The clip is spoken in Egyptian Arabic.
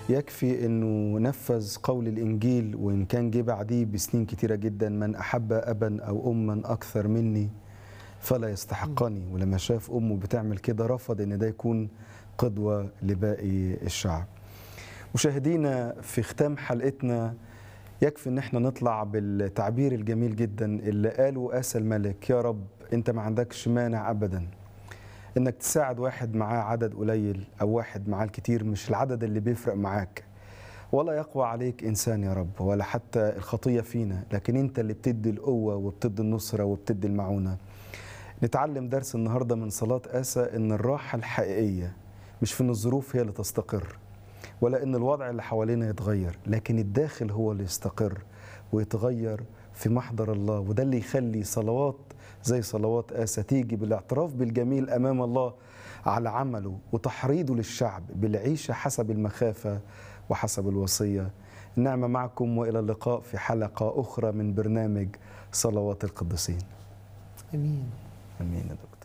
يكفي انه نفذ قول الانجيل وان كان جه بعديه بسنين كتيره جدا من احب ابا او اما اكثر مني فلا يستحقني ولما شاف امه بتعمل كده رفض ان ده يكون قدوه لباقي الشعب. مشاهدينا في ختام حلقتنا يكفي ان احنا نطلع بالتعبير الجميل جدا اللي قاله آسى الملك يا رب انت ما عندكش مانع ابدا انك تساعد واحد معاه عدد قليل او واحد معاه الكتير مش العدد اللي بيفرق معاك ولا يقوى عليك انسان يا رب ولا حتى الخطيه فينا لكن انت اللي بتدي القوه وبتدي النصره وبتدي المعونه نتعلم درس النهارده من صلاه اسى ان الراحه الحقيقيه مش في ان الظروف هي اللي تستقر ولا ان الوضع اللي حوالينا يتغير لكن الداخل هو اللي يستقر ويتغير في محضر الله وده اللي يخلي صلوات زي صلوات آسى تيجي بالاعتراف بالجميل أمام الله على عمله وتحريضه للشعب بالعيشة حسب المخافة وحسب الوصية النعمة معكم وإلى اللقاء في حلقة أخرى من برنامج صلوات القديسين امين أمين يا دكتور